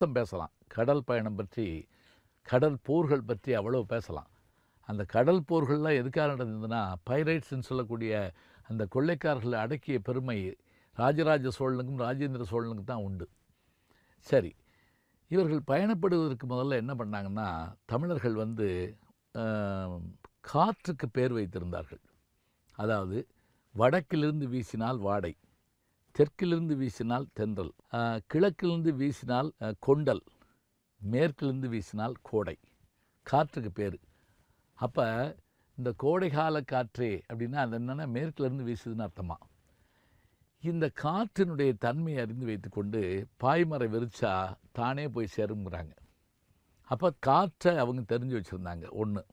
மொத்தம் பேசலாம் கடல் பயணம் பற்றி கடல் போர்கள் பற்றி அவ்வளோ பேசலாம் அந்த கடல் போர்கள்லாம் எதுக்காக நடந்ததுன்னா பைரைட்ஸ்ன்னு சொல்லக்கூடிய அந்த கொள்ளைக்காரர்களை அடக்கிய பெருமை ராஜராஜ சோழனுக்கும் ராஜேந்திர சோழனுக்கும் தான் உண்டு சரி இவர்கள் பயணப்படுவதற்கு முதல்ல என்ன பண்ணாங்கன்னா தமிழர்கள் வந்து ஆம், காற்றுக்கு பேர் வைத்திருந்தார்கள் அதாவது வடக்கிலிருந்து வீசினால் வாடை தெற்கிலிருந்து வீசினால் தென்றல் ஆ, கிழக்கிலிருந்து வீசினால் அ, கொண்டல் மேற்கிலிருந்து வீசினால் கோடை காற்றுக்கு பேர் அப்போ இந்த கோடைகால காற்றே அப்படின்னா அது என்னென்னா மேற்கிலிருந்து வீசுதுன்னு அர்த்தமா இந்த காற்றினுடைய தன்மையை அறிந்து வைத்துக்கொண்டு பாய்மரை விரிச்சா தானே போய் சேருங்கிறாங்க அப்போ காற்றை அவங்க தெரிஞ்சு வச்சுருந்தாங்க ஒன்று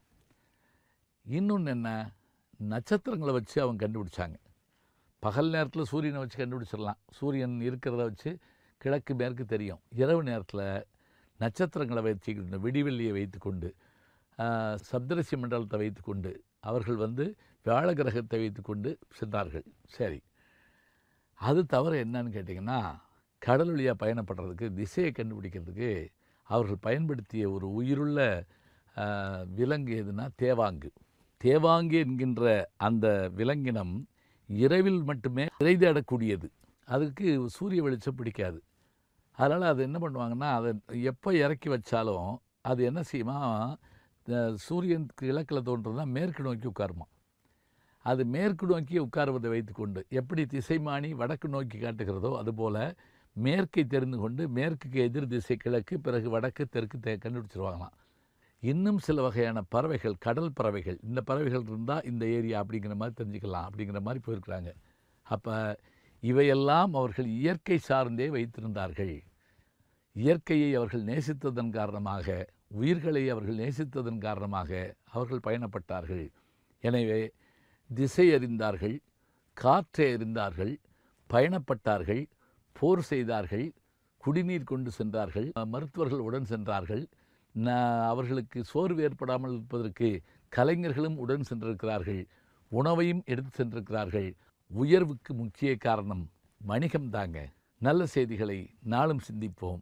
இன்னொன்று என்ன நட்சத்திரங்களை வச்சு அவங்க கண்டுபிடிச்சாங்க பகல் நேரத்தில் சூரியனை வச்சு கண்டுபிடிச்சிடலாம் சூரியன் இருக்கிறத வச்சு கிழக்கு மேற்கு தெரியும் இரவு நேரத்தில் நட்சத்திரங்களை வைத்துக்கொண்டு விடிவெள்ளியை வைத்துக்கொண்டு ஆஹ், சப்தரிசி மண்டலத்தை வைத்துக்கொண்டு அவர்கள் வந்து வியாழ கிரகத்தை வைத்துக்கொண்டு சென்றார்கள் சரி அது தவிர என்னன்னு கேட்டிங்கன்னா கடல் வழியாக பயணப்படுறதுக்கு திசையை கண்டுபிடிக்கிறதுக்கு அவர்கள் பயன்படுத்திய ஒரு உயிருள்ள ஆஹ், விலங்கு எதுனா தேவாங்கு தேவாங்கு என்கின்ற அந்த விலங்கினம் இரவில் மட்டுமே இறை தேடக்கூடியது அதுக்கு சூரிய வெளிச்சம் பிடிக்காது அதனால் அது என்ன பண்ணுவாங்கன்னா அதை எப்போ இறக்கி வச்சாலும் அது என்ன செய்யுமா அஹ், சூரியன் கிழக்கில் தோன்றதுனா மேற்கு நோக்கி உட்காருமா அது மேற்கு நோக்கி உட்காருவதை வைத்துக்கொண்டு எப்படி திசைமானி வடக்கு நோக்கி காட்டுகிறதோ அதுபோல் மேற்கை தெரிந்து கொண்டு மேற்குக்கு எதிர் திசை கிழக்கு பிறகு வடக்கு தெற்கு தே கண்டுபிடிச்சிருவாங்களாம் இன்னும் சில வகையான பறவைகள் கடல் பறவைகள் இந்த பறவைகள் இருந்தால் இந்த ஏரியா அப்படிங்கிற மாதிரி தெரிஞ்சுக்கலாம் அப்படிங்கிற மாதிரி போயிருக்கிறாங்க அப்போ இவையெல்லாம் அவர்கள் இயற்கை சார்ந்தே வைத்திருந்தார்கள் இயற்கையை அவர்கள் நேசித்ததன் காரணமாக உயிர்களை அவர்கள் நேசித்ததன் காரணமாக அவர்கள் பயணப்பட்டார்கள் எனவே திசை அறிந்தார்கள் காற்றை அறிந்தார்கள் பயணப்பட்டார்கள் போர் செய்தார்கள் குடிநீர் கொண்டு சென்றார்கள் மருத்துவர்கள் உடன் சென்றார்கள் ந- அவர்களுக்கு சோர்வு ஏற்படாமல் இருப்பதற்கு கலைஞர்களும் உடன் சென்றிருக்கிறார்கள் உணவையும் எடுத்து சென்றிருக்கிறார்கள் உயர்வுக்கு முக்கிய காரணம் வணிகம் தாங்க நல்ல செய்திகளை நாளும் சிந்திப்போம்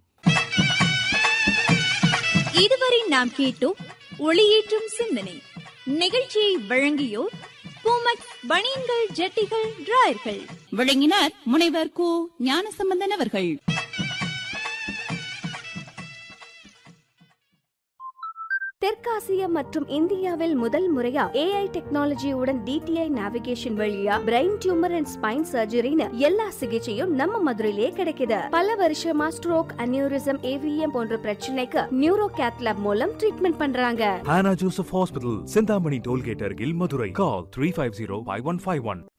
இதுவரை நாம் கேட்டோம் ஒளியேற்றும் சிந்தனை நிகழ்ச்சியை வழங்கியோர் பூமக் பனியன்கள் ஜட்டிகள் டிராயர்கள் வழங்கினார் முனைவர் கு ஞானசம்பந்தன் அவர்கள் தெற்காசிய மற்றும் இந்தியாவில் முதல் முறையா ஏஐ டெக்னாலஜியுடன் டிடிஐ நேவிகேஷன் வழியா பிரெயின் டியூமர் அண்ட் ஸ்பைன் சர்ஜரின்னு எல்லா சிகிச்சையும் நம்ம மதுரையிலே கிடைக்குது பல வருஷமா ஸ்ட்ரோக் அனியூரிசம் ஏவிஎம் போன்ற பிரச்சனைக்கு நியூரோ கேத்லாப் மூலம் ட்ரீட்மெண்ட் பண்றாங்க Hannah Joseph Hospital, Sindhamani Tollgate, Argil, Madurai. Call 350 5151.